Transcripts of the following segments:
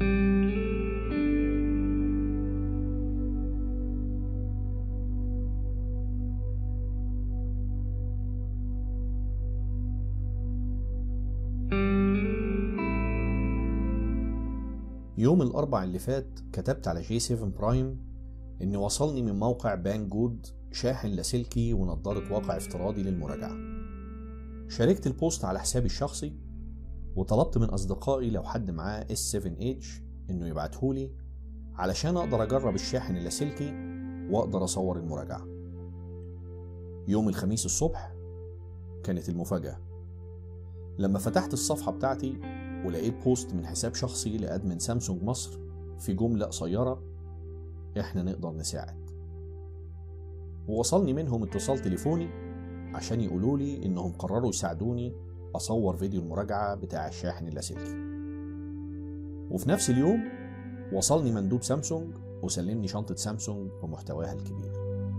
يوم الأربع اللي فات كتبت على جي 7 برايم إن وصلني من موقع بان جود شاحن لاسلكي ونضارة واقع افتراضي للمراجعة شاركت البوست على حسابي الشخصي وطلبت من أصدقائي لو حد معاه S7H إنه يبعتهولي علشان أقدر أجرب الشاحن اللاسلكي وأقدر أصور المراجعة يوم الخميس الصبح كانت المفاجأة لما فتحت الصفحة بتاعتي ولقيت بوست من حساب شخصي لأدمن سامسونج مصر في جملة قصيرة إحنا نقدر نساعد ووصلني منهم اتصال تليفوني عشان يقولوا لي إنهم قرروا يساعدوني أصور فيديو المراجعة بتاع الشاحن اللاسلكي وفي نفس اليوم وصلني مندوب سامسونج وسلمني شنطة سامسونج بمحتواها الكبير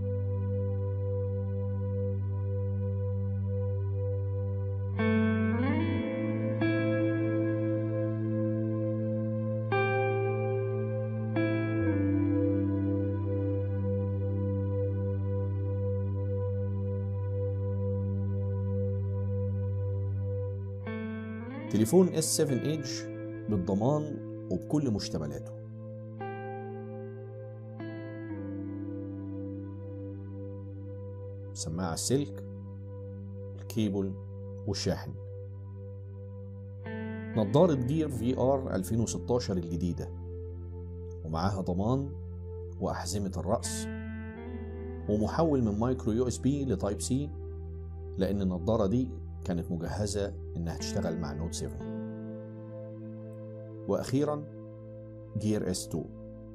تليفون S7H بالضمان وبكل مشتملاته سماعة السلك الكيبل والشاحن نظارة جير في ار 2016 الجديدة ومعاها ضمان وأحزمة الرأس ومحول من مايكرو يو اس بي لتايب سي لأن النظارة دي كانت مجهزة إنها تشتغل مع نوت 7 وأخيرا جير اس 2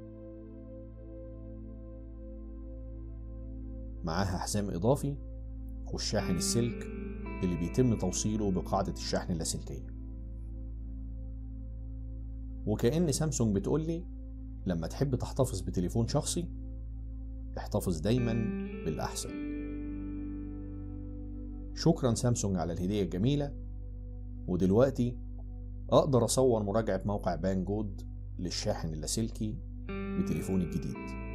معاها حزام إضافي والشاحن السلك اللي بيتم توصيله بقاعدة الشحن اللاسلكية وكأن سامسونج بتقولي لما تحب تحتفظ بتليفون شخصي احتفظ دايما بالأحسن شكرا سامسونج على الهدية الجميلة ودلوقتي أقدر أصور مراجعة موقع بان جود للشاحن اللاسلكي بتليفوني الجديد